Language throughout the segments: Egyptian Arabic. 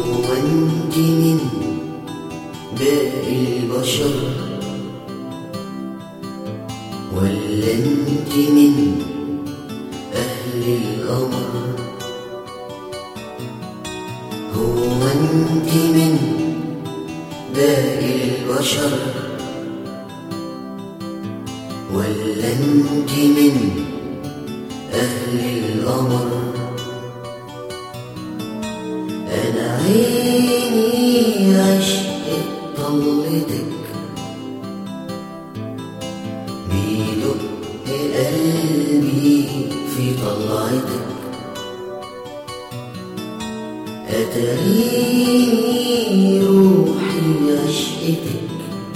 هو انت من باقي البشر ولا انت من اهل القمر هو انت من باقي البشر ولا انت من اهل القمر انا عيني عشقت طلتك بيدق قلبي في طلعتك أتريني روحي عشقتك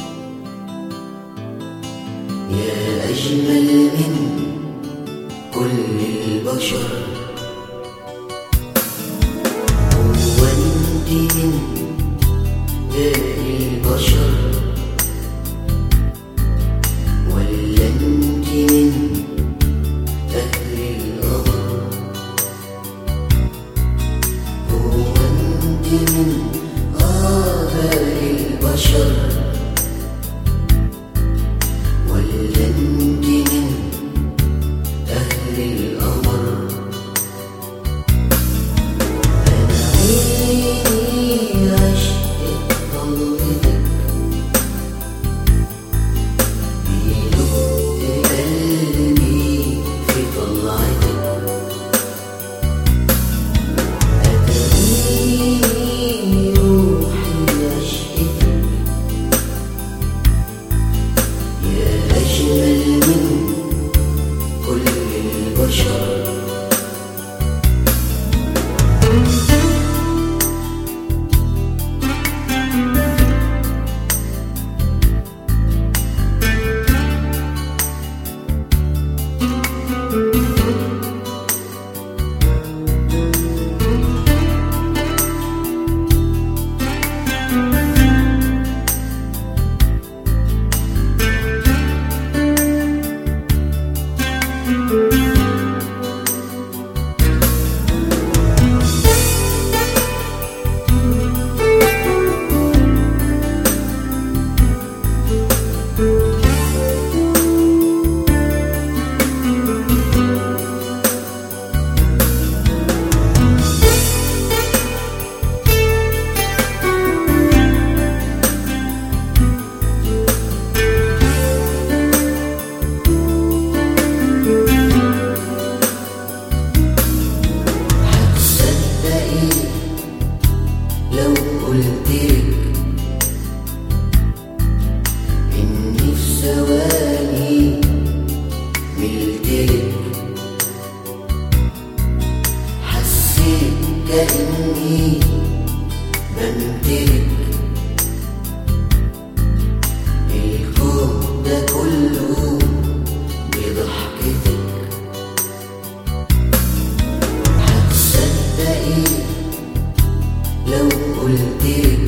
يا أجمل من كل البشر هو أنت من باقي البشر ولا أنت من أهل القمر هو أنت من آباء البشر ولا أنت من أهل القمر أنا عيني عشقت طلتك بيدق قلبي في طلعتك أتريني روحي عشقتك يا أجمل من كل البشر هتصدقي لو قلتلك إني في ثواني ملتلك حسيت كأني بمتلك الكون ده كله بضحكتك هتصدقي لو قلتلك